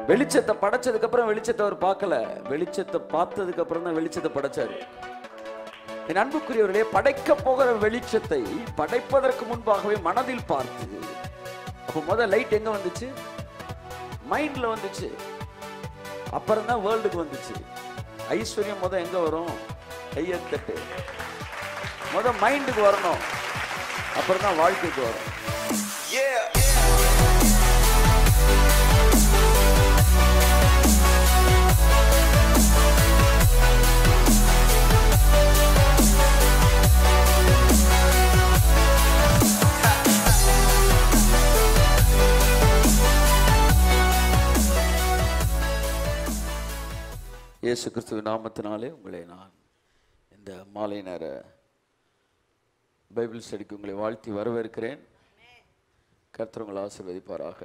வெளிச்சத்தை படைச்சதுக்கு அப்புறம் வெளிச்சத்தை அவர் பார்க்கல வெளிச்சத்தை பார்த்ததுக்கு அப்புறம் தான் வெளிச்சத்தை படைச்சாரு என் அன்புக்குரியவர்களே படைக்க போகிற வெளிச்சத்தை படைப்பதற்கு முன்பாகவே மனதில் பார்த்து அப்போ முதல் லைட் எங்க வந்துச்சு மைண்ட்ல வந்துச்சு அப்புறம் தான் வேர்ல்டுக்கு வந்துச்சு ஐஸ்வர்யம் முத எங்க வரும் கையத்தட்டு முத மைண்டுக்கு வரணும் அப்புறம் தான் வாழ்க்கைக்கு வரும் இயேசு கிறிஸ்துவின் நாமத்தினாலே உங்களை நான் இந்த மாலை நேர பைபிள் ஸ்டடிக்கு உங்களை வாழ்த்தி வரவேற்கிறேன் கர்த்தர் உங்களை ஆசீர்வதிப்பாராக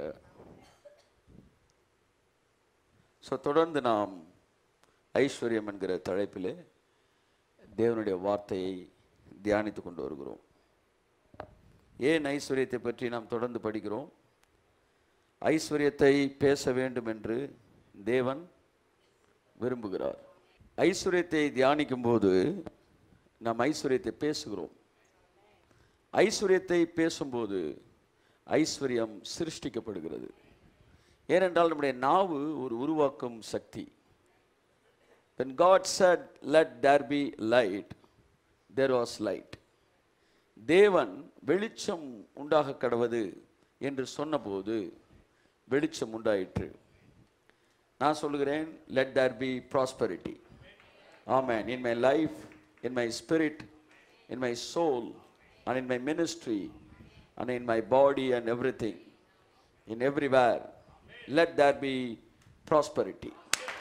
ஸோ தொடர்ந்து நாம் ஐஸ்வர்யம் என்கிற தலைப்பிலே தேவனுடைய வார்த்தையை தியானித்து கொண்டு வருகிறோம் ஏன் ஐஸ்வர்யத்தை பற்றி நாம் தொடர்ந்து படிக்கிறோம் ஐஸ்வர்யத்தை பேச வேண்டும் என்று தேவன் விரும்புகிறார் ஐஸ்வர்யத்தை தியானிக்கும் போது நாம் ஐஸ்வர்யத்தை பேசுகிறோம் ஐஸ்வர்யத்தை பேசும்போது ஐஸ்வர்யம் சிருஷ்டிக்கப்படுகிறது ஏனென்றால் நம்முடைய நாவு ஒரு உருவாக்கும் சக்தி when god said let there be light there was light தேவன் வெளிச்சம் உண்டாக கடவது என்று சொன்னபோது வெளிச்சம் உண்டாயிற்று நான் சொல்லுகிறேன் let there be prosperity amen in my life in my spirit in my soul and in my ministry and in my body and everything in everywhere let there be prosperity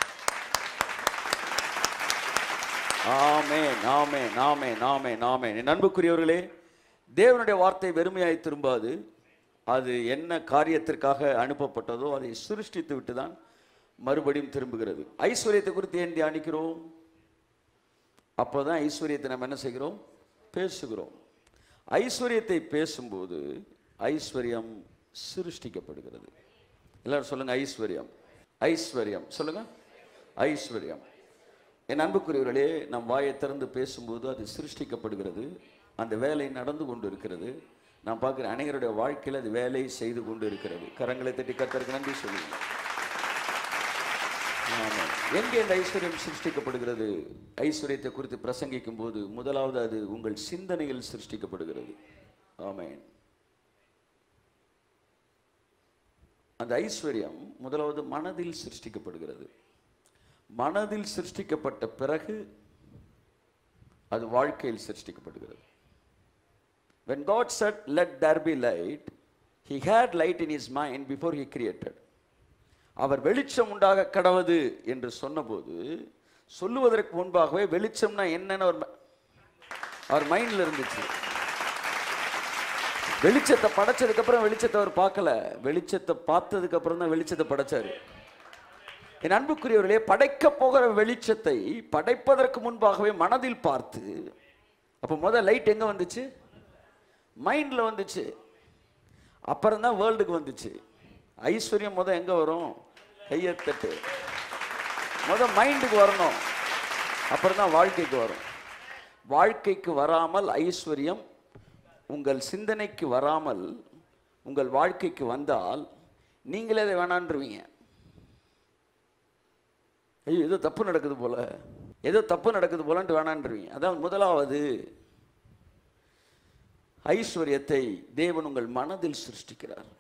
amen amen amen amen amen என் அன்புக்குரியவர்களே தேவனுடைய வார்த்தை வெறுமையாய் திரும்பாது அது என்ன காரியத்திற்காக அனுப்பப்பட்டதோ அதை சிருஷ்டித்து விட்டு தான் மறுபடியும் திரும்புகிறது ஐஸ்வர்யத்தை குறித்து ஏன் தியானிக்கிறோம் அப்போதான் ஐஸ்வர்யத்தை நம்ம என்ன செய்கிறோம் பேசுகிறோம் ஐஸ்வர்யத்தை பேசும்போது ஐஸ்வர்யம் சிருஷ்டிக்கப்படுகிறது எல்லாரும் சொல்லுங்க ஐஸ்வர்யம் ஐஸ்வர்யம் சொல்லுங்க ஐஸ்வர்யம் என் அன்புக்குரியவர்களே நம் வாயை திறந்து பேசும்போது அது சிருஷ்டிக்கப்படுகிறது அந்த வேலை நடந்து கொண்டு இருக்கிறது நான் பார்க்குற அனைவருடைய வாழ்க்கையில் அது வேலை செய்து கொண்டு இருக்கிறது கரங்களை தட்டி கத்தருக்கு நன்றி சொல்லுங்க ஆமாம். எங்கே இந்த ஐஸ்வர்யம் சிருஷ்டிக்கப்படுகிறது ஐஸ்வர்யத்தை குறித்து பிரசங்கிக்கும் போது முதலாவது அது உங்கள் சிந்தனையில் சிருஷ்டிக்கப்படுகிறது ஆமென் அந்த ஐஸ்வர்யம் முதலாவது மனதில் சிருஷ்டிக்கப்படுகிறது மனதில் சிருஷ்டிக்கப்பட்ட பிறகு அது வாழ்க்கையில் சிருஷ்டிக்கப்படுகிறது when god said let there be light he had light in his mind before he created அவர் வெளிச்சம் உண்டாக கடவது என்று சொன்னபோது சொல்லுவதற்கு முன்பாகவே வெளிச்சம்னா என்னன்னு அவர் ம- அவர் மைண்ட்ல இருந்துச்சு வெளிச்சத்தை படைச்சதுக்கு அப்புறம் வெளிச்சத்தை அவர் பார்க்கல வெளிச்சத்தை பார்த்ததுக்கு அப்புறம் தான் வெளிச்சத்தை படைச்சாரு என் அன்புக்குரியவர்களே படைக்க போகிற வெளிச்சத்தை படைப்பதற்கு முன்பாகவே மனதில் பார்த்து அப்போ முதல் லைட் எங்க வந்துச்சு மைண்ட்ல வந்துச்சு அப்புறம் தான் வேர்ல்டுக்கு வந்துச்சு ஐஸ்வர்யம் முத எங்க வரும் கையத்தட்டு முத மைண்டுக்கு வரணும் அப்புறம் தான் வாழ்க்கைக்கு வரும் வாழ்க்கைக்கு வராமல் ஐஸ்வர்யம் உங்கள் சிந்தனைக்கு வராமல் உங்கள் வாழ்க்கைக்கு வந்தால் நீங்களே அதை வேணான்றுவீங்க ஐயோ ஏதோ தப்பு நடக்குது போல ஏதோ தப்பு நடக்குது போலன்ட்டு வேணான்றுவீங்க அதான் முதலாவது ஐஸ்வர்யத்தை தேவன் உங்கள் மனதில் சிருஷ்டிக்கிறார்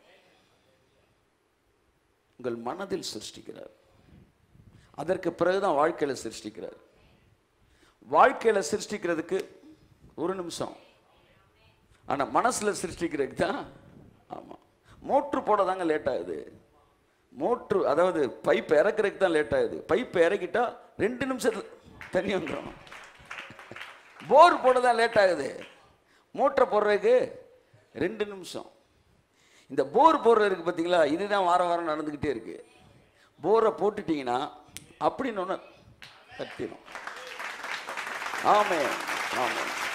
உங்கள் மனதில் சிருஷ்டிக்கிறார் அதற்கு பிறகுதான் வாழ்க்கையில சிருஷ்டிக்கிறார் வாழ்க்கையில சிருஷ்டிக்கிறதுக்கு ஒரு நிமிஷம் ஆனா மனசுல சிருஷ்டிக்கிறதுக்கு தான் ஆமா மோட்ரு போட தாங்க லேட் ஆகுது மோட்ரு அதாவது பைப் இறக்குறதுக்கு தான் லேட் ஆகுது பைப் இறக்கிட்டா ரெண்டு நிமிஷத்துல தண்ணி வந்துடும் போர் போட தான் லேட் ஆகுது மோட்டரை போடுறதுக்கு ரெண்டு நிமிஷம் இந்த போர் போடுறதுக்கு பார்த்தீங்களா இதுதான் வாரம் வாரம் நடந்துக்கிட்டே இருக்கு போரை போட்டுட்டீங்கன்னா அப்படின்னு ஒன்று கட்டிடும் ஆமே ஆமாம்